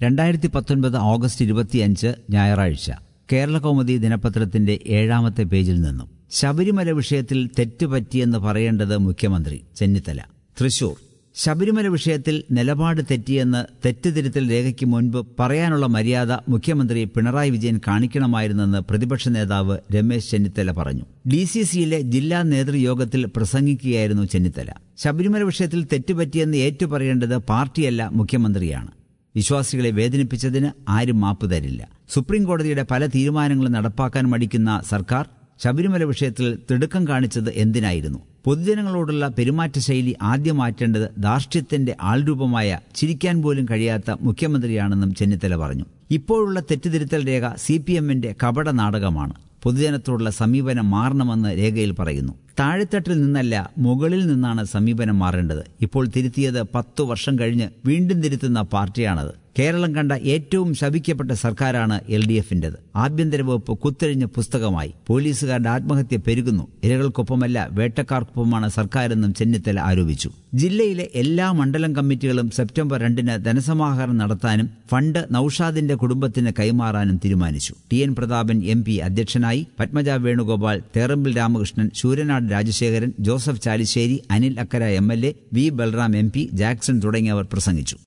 രണ്ടായിരത്തി പത്തൊൻപത് ഓഗസ്റ്റ് ഇരുപത്തിയഞ്ച് ഞായറാഴ്ച കേരള കൗമുദി ദിനപത്രത്തിന്റെ ഏഴാമത്തെ പേജിൽ നിന്നും ശബരിമല വിഷയത്തിൽ തെറ്റ് പറ്റിയെന്ന് പറയേണ്ടത് മുഖ്യമന്ത്രി ചെന്നിത്തല തൃശൂർ ശബരിമല വിഷയത്തിൽ നിലപാട് തെറ്റിയെന്ന് തെറ്റുതിരുത്തൽ രേഖയ്ക്ക് മുൻപ് പറയാനുള്ള മര്യാദ മുഖ്യമന്ത്രി പിണറായി വിജയൻ കാണിക്കണമായിരുന്നെന്ന് പ്രതിപക്ഷ നേതാവ് രമേശ് ചെന്നിത്തല പറഞ്ഞു ഡി സി സിയിലെ ജില്ലാ നേതൃയോഗത്തിൽ പ്രസംഗിക്കുകയായിരുന്നു ചെന്നിത്തല ശബരിമല വിഷയത്തിൽ തെറ്റുപറ്റിയെന്ന് ഏറ്റുപറയേണ്ടത് പാർട്ടിയല്ല മുഖ്യമന്ത്രിയാണ് വിശ്വാസികളെ വേദനിപ്പിച്ചതിന് ആരും മാപ്പ് തരില്ല സുപ്രീം കോടതിയുടെ പല തീരുമാനങ്ങളും നടപ്പാക്കാൻ മടിക്കുന്ന സർക്കാർ ശബരിമല വിഷയത്തിൽ തിടുക്കം കാണിച്ചത് എന്തിനായിരുന്നു പൊതുജനങ്ങളോടുള്ള പെരുമാറ്റ ശൈലി ആദ്യം മാറ്റേണ്ടത് ധാർഷ്ട്യത്തിന്റെ ആൾരൂപമായ ചിരിക്കാൻ പോലും കഴിയാത്ത മുഖ്യമന്ത്രിയാണെന്നും ചെന്നിത്തല പറഞ്ഞു ഇപ്പോഴുള്ള തെറ്റുതിരുത്തൽ രേഖ സി പി എമ്മിന്റെ കപട നാടകമാണ് പൊതുജനത്തോടുള്ള സമീപനം മാറണമെന്ന് രേഖയിൽ പറയുന്നു താഴെത്തട്ടിൽ നിന്നല്ല മുകളിൽ നിന്നാണ് സമീപനം മാറേണ്ടത് ഇപ്പോൾ തിരുത്തിയത് പത്തു വർഷം കഴിഞ്ഞ് വീണ്ടും തിരുത്തുന്ന പാർട്ടിയാണത് കേരളം കണ്ട ഏറ്റവും ശപിക്കപ്പെട്ട സർക്കാരാണ് എൽ ഡി എഫിന്റേത് ആഭ്യന്തര വകുപ്പ് കുത്തൊഴിഞ്ഞ പുസ്തകമായി പോലീസുകാരുടെ ആത്മഹത്യ പെരുകുന്നു ഇരകൾക്കൊപ്പമല്ല വേട്ടക്കാർക്കൊപ്പമാണ് സർക്കാരെന്നും ചെന്നിത്തല ആരോപിച്ചു ജില്ലയിലെ എല്ലാ മണ്ഡലം കമ്മിറ്റികളും സെപ്റ്റംബർ രണ്ടിന് ധനസമാഹരണം നടത്താനും ഫണ്ട് നൌഷാദിന്റെ കുടുംബത്തിന് കൈമാറാനും തീരുമാനിച്ചു T N Prathapan M P അധ്യക്ഷനായി Padmaja Venugopal Therambil Ramakrishnan Sooranad Rajasekharan Joseph Chalissery Anil Akkara M L A V Balram M P Jackson തുടങ്ങിയവർ പ്രസംഗിച്ചു